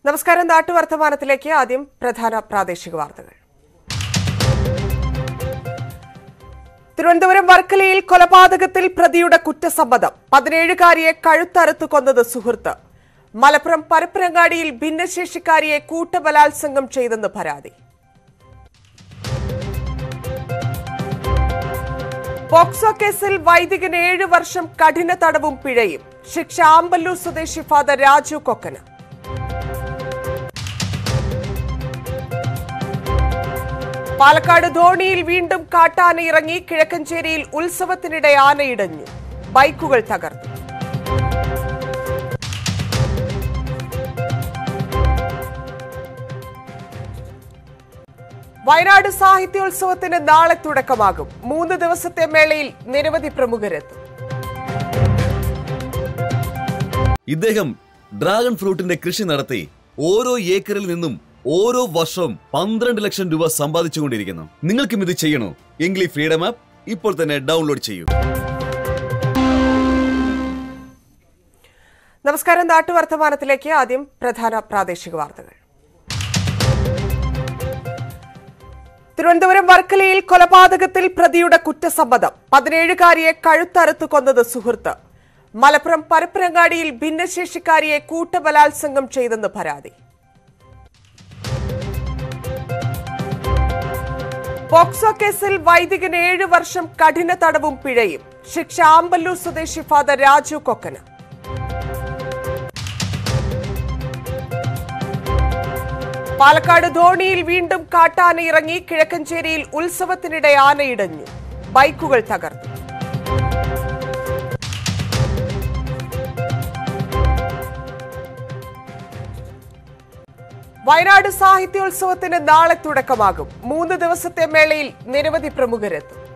നമസ്കാരം നാട്ടുവർത്തമാനത്തിലേക്ക് ആദ്യം പ്രധാന പ്രാദേശിക വാർത്തകൾ തിരുവനന്തപുരം വർക്കലയിൽ കൊലപാതകത്തിൽ പ്രതിയുടെ കുറ്റസമ്മതം പതിനേഴുകാരിയെ കഴുത്തറുത്ത് കൊന്നത് സുഹൃത്ത് മലപ്പുറം പരപ്പരങ്ങാടിയിൽ ഭിന്നശേഷിക്കാരിയെ കൂട്ടബലാത്സംഗം ചെയ്തെന്ന് പരാതി പോക്സോ കേസിൽ വൈദികന് ഏഴ് വർഷം കഠിന തടവും പിഴയും ശിക്ഷ ആമ്പല്ലൂർ സ്വദേശി ഫാദർ രാജു കൊക്കന് പാലക്കാട് ധോണിയിൽ വീണ്ടും കാട്ടാന ഇറങ്ങി കിഴക്കഞ്ചേരിയിൽ ഉത്സവത്തിനിടെ ആനയിടഞ്ഞു ബൈക്കുകൾ തകർന്നു വയനാട് സാഹിത്യോത്സവത്തിന് നാളെ തുടക്കമാകും മൂന്ന് ദിവസത്തെ മേളയിൽ നിരവധി പ്രമുഖരെത്തും ഇദ്ദേഹം ഡ്രാഗൺ ഫ്രൂട്ടിന്റെ കൃഷി നടത്തി ഓരോ ഏക്കറിൽ നിന്നും ഓരോ വർഷവും പന്ത്രണ്ട് ലക്ഷം രൂപ സമ്പാദിച്ചുകൊണ്ടിരിക്കുന്നു നിങ്ങൾക്കും ഇത് ചെയ്യണോ എങ്കിൽ ഈ ഫ്രീഡം ആപ്പ് ഇപ്പോൾ തന്നെ ഡൗൺലോഡ് ചെയ്യൂ നമസ്കാരം നാട്ടുവർത്തമാനത്തിലേക്ക് ആദ്യം പ്രധാന പ്രാദേശിക വാർത്തകൾ തിരുവനന്തപുരം വർക്കലയിൽ കൊലപാതകത്തിൽ പ്രതിയുടെ കുറ്റസമ്മതം പതിനേഴുകാരിയെ കഴുത്തറുത്ത് കൊന്നത് സുഹൃത്ത് മലപ്പുറം പരപ്പരങ്ങാടിയിൽ ഭിന്നശേഷിക്കാരിയെ കൂട്ടബലാത്സംഗം ചെയ്തെന്ന് പരാതി പോക്സോ കേസിൽ വൈദികന് ഏഴ് വർഷം കഠിന തടവും പിഴയും ശിക്ഷ ആമ്പല്ലൂർ സ്വദേശി ഫാദർ രാജു കൊക്കന് പാലക്കാട് ധോണിയിൽ വീണ്ടും കാട്ടാന ഇറങ്ങി കിഴക്കഞ്ചേരിയിൽ ഉത്സവത്തിനിടെ ആനയിടഞ്ഞു ബൈക്കുകൾ തകർന്നു വയനാട് സാഹിത്യോത്സവത്തിന് നാളെ തുടക്കമാകും മൂന്ന് ദിവസത്തെ മേളയിൽ നിരവധി പ്രമുഖരെത്തും